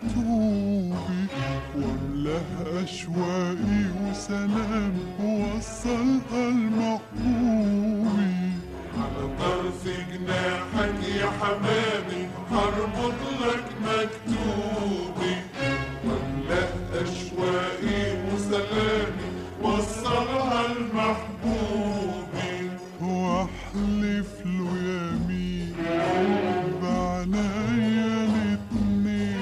مكتوبي واملاها اشواقي وسلام ووصلها لمحبوبي على طرف جناحك يا حمامي هربط لك مكتوبي واملأ أشواقي وسلامي وصلها لمحبوبي واحلف له يمين بعنايا الاتنين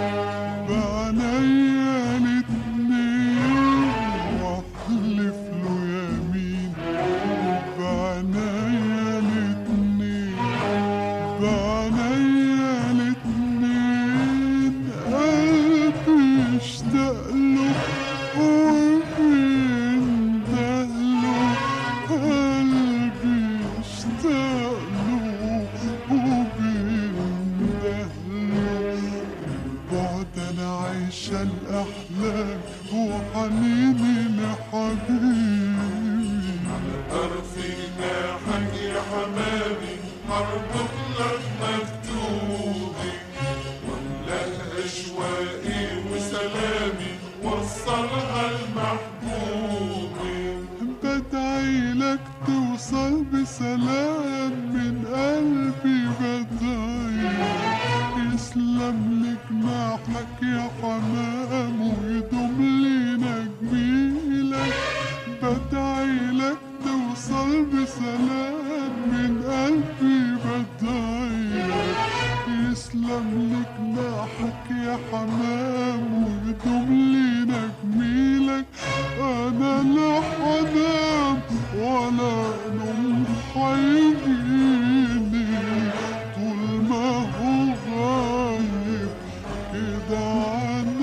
بعنايا الاتنين واحلف له يمين بعنايا الاتنين بعنايا الاتنين قلبي اشتاق له وبينده له قلبي اشتاق له وبينده له البعد انا عايشة الاحلام وحنيني لحبيبي طرف جناحك يا حمامي هربط لك مكتوبي واملأ أشواقي وسلامي وصلها لمحبوبي بدعي لك توصل بسلام من قلبي بدعي يسلم لك جناحك يا حمام ويدوم لينا جميلك بدعي لك توصل بسلام من قلبي بدعي لك يسلم لك جناحك يا حمام ويدوم لينا جميلك انا لا حنام ولا نوم حيجيني طول ما هو غايب كده عن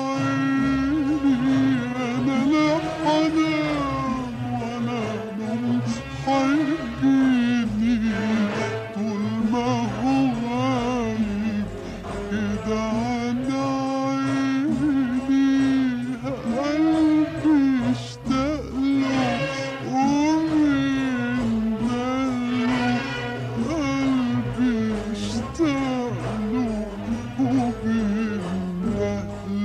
عيني انا لا حنام ولا نوم حيجيني طول ما هو غايب كده عن عيني قلبي اشتاق له ومن له قلبي اشتاق له ومن له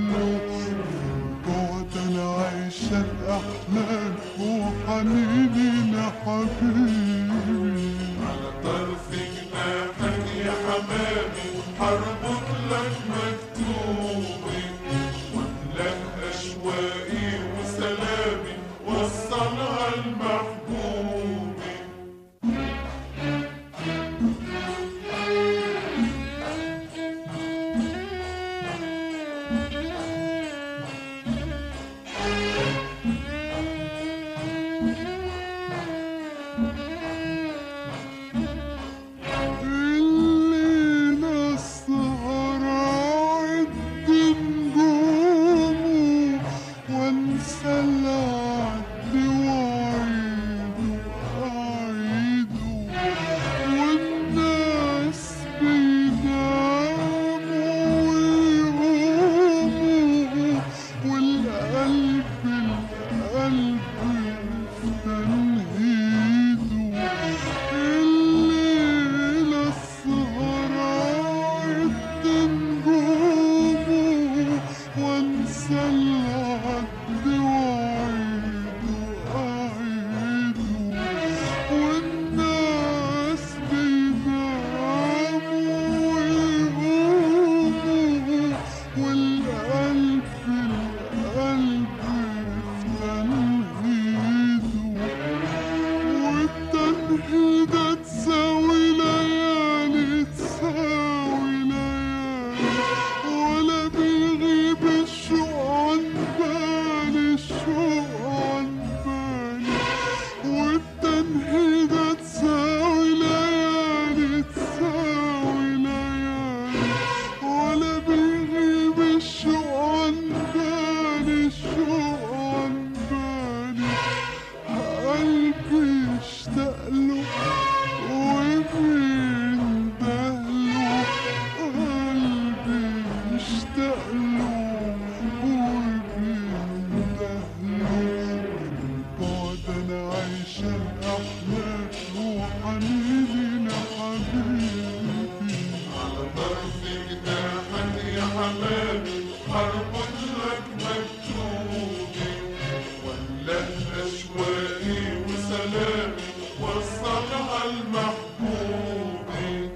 بعد انا عايشة الاحلام وحنيني لحبيبي على طرف جناحك يا حمامي هربط لك مكتوبي واملأ أشواقي وسلامي وصلها لمحبوبي الليلة السهرة عد نجومه وانسى العد وعيده أعيده والناس بيناموا ويقوموا والقلب القلب في تنهيده الليلة السهرة عد نجومه وانسى العد وعيده أعيده والناس بيناموا ويقوموا والقلب القلب في تنهيده والتنهيدة تساوي ليالي تساوي ليالي ولا بيغيب الشوق عن بالي الشوق عن بالي والتنهيدة تساوي ليالي تساوي ليالي ولا بيغيب الشوق عن بالي الشوق عن بالي قلبي اشتاق له وبينده له قلبي اشتاق له وبينده له بعد انا عايشة الاحلام وحنيني لحبيبي على طرف جناحك يا حمامي حربط لك مكتوبي ولا أشواقي وسلامي وصلها المحبوبي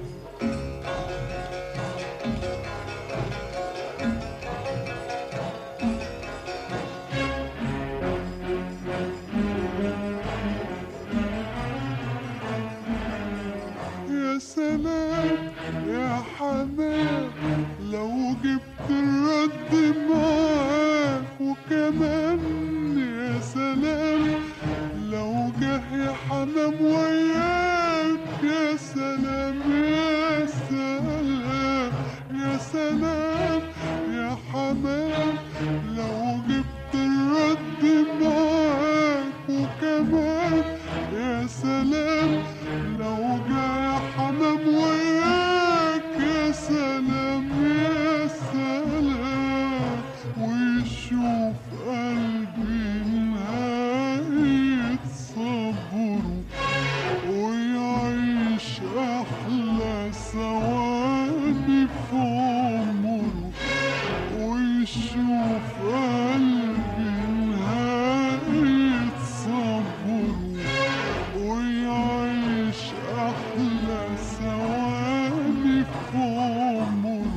يا سلام يا حمام لو جبت الرد معاك وكمان يا سلام لو جه يا حمام وياك يا سلام يا سلام يا سلام يا حمام لو جبت الرد معاك وكمان يا سلام لو جه يا حمام وياك يا سلام يا سلام ويشوف قلبي نهاية صبره ويعيش أحلى ثواني في عمره ويشوف قلبي نهاية صبره ويعيش أحلى ثواني في عمره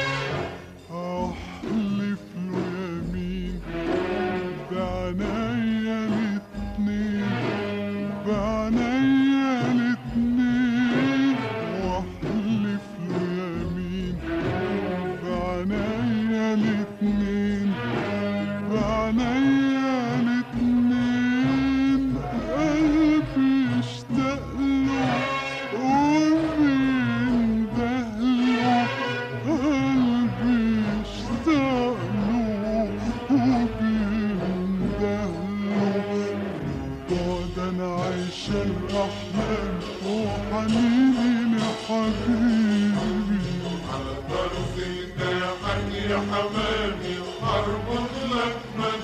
أحلف له يمين بعنايا الاتنين بعنايا الاتنين واحلف له يمين بعنايا الاتنين بعنايا الاتنين قلبي اشتاق له ومين دهله قلبي اشتاق له ومين دهله بعد انا عايشة الاحلام وحنيني لحبيبي على طرف جناحك يا حمامي اربط لك